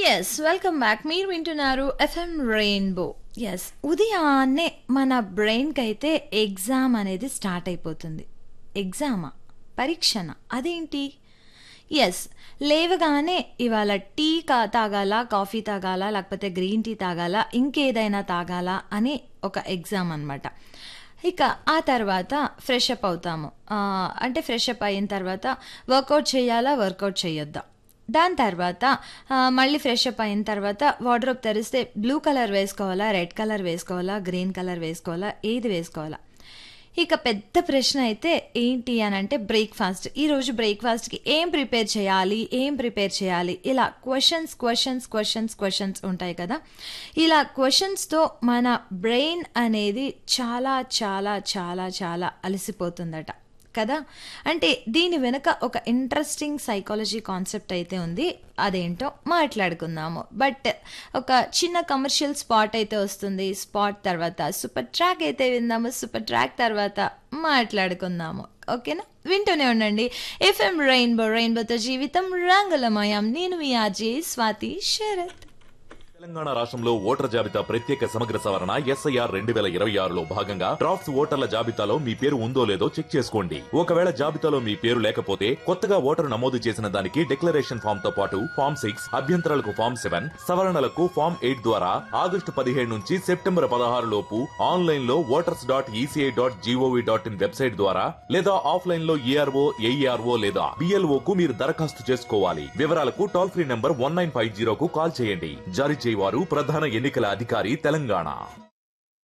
yes welcome back మీరు వింటున్నారు FM rainbow yes ఉదయాన్నే మన బ్రెయిన్కి అయితే ఎగ్జామ్ అనేది స్టార్ట్ అయిపోతుంది ఎగ్జామా పరీక్షన అదేంటి ఎస్ లేవగానే ఇవాళ టీ కా తాగాల కాఫీ తాగాల లేకపోతే గ్రీన్ టీ తాగాల ఇంకేదైనా తాగాల అని ఒక ఎగ్జామ్ అనమాట ఇక ఆ తర్వాత ఫ్రెష్ అప్ అవుతాము ఆ, అంటే ఫ్రెష్ అప్ అయిన తర్వాత వర్కౌట్ చేయాలా వర్కౌట్ చేయొద్దా దాని తర్వాత ఆ, మళ్ళీ ఫ్రెష్ అప్ అయిన తర్వాత వార్డ్రోబ్ తెరిస్తే బ్లూ కలర్ వేసుకోవాలా రెడ్ కలర్ వేసుకోవాలా గ్రీన్ కలర్ వేసుకోవాలా ఏది వేసుకోవాలా ఇక పెద్ద ప్రశ్న అయితే ఏంటి అని అంటే బ్రేక్ఫాస్ట్ ఈరోజు బ్రేక్ఫాస్ట్కి ఏం ప్రిపేర్ చేయాలి ఏం ప్రిపేర్ చేయాలి ఇలా క్వశ్చన్స్ క్వశ్చన్స్ క్వశ్చన్స్ క్వశ్చన్స్ ఉంటాయి కదా ఇలా క్వశ్చన్స్తో మన బ్రెయిన్ అనేది చాలా చాలా చాలా చాలా అలసిపోతుందట కదా అంటే దీని వెనుక ఒక ఇంట్రెస్టింగ్ సైకాలజీ కాన్సెప్ట్ అయితే ఉంది అదేంటో మాట్లాడుకుందాము బట్ ఒక చిన్న కమర్షియల్ స్పాట్ అయితే వస్తుంది స్పాట్ తర్వాత సూపర్ ట్రాక్ అయితే విందాము సూపర్ ట్రాక్ తర్వాత మాట్లాడుకుందాము ఓకేనా వింటూనే ఉండండి ఎఫ్ఎం రెయిన్బో రెయిన్బోతో జీవితం రంగులమయం నేను మీ ఆజీ స్వాతి శరత్ తెలంగాణ రాష్ట్రంలో ఓటర్ జాబితా ప్రత్యేక సమగ్ర సవరణ ఎస్ఐఆర్ రెండు వేల ఇరవై ఆరులో భాగంగా డ్రాఫ్ట్స్ ఓటర్ల జాబితాలో మీ పేరు ఉందో లేదో చెక్ చేసుకోండి ఒకవేళ జాబితాలో మీ పేరు లేకపోతే కొత్తగా ఓటరు నమోదు చేసిన దానికి డిక్లరేషన్ ఫామ్ తో పాటు ఫామ్ సిక్స్ అభ్యంతరాలకు ఫామ్ సెవెన్ సవరణలకు ఫామ్ ఎయిట్ ద్వారా ఆగస్టు పదిహేడు నుంచి సెప్టెంబర్ పదహారు లోపు ఆన్లైన్ లో voters dot ECI dot gov dot in website ద్వారా లేదా ఆఫ్లైన్ లో ఏఆర్ఓ ఏఈఆర్ఓ లేదా బిఎల్ఓ కు మీరు దరఖాస్తు చేసుకోవాలి వివరాలకు toll free number one nine five జీరోకు కాల్ చేయండి జారీ చేయవారు ప్రధాన ఎన్నికల అధికారి తెలంగాణ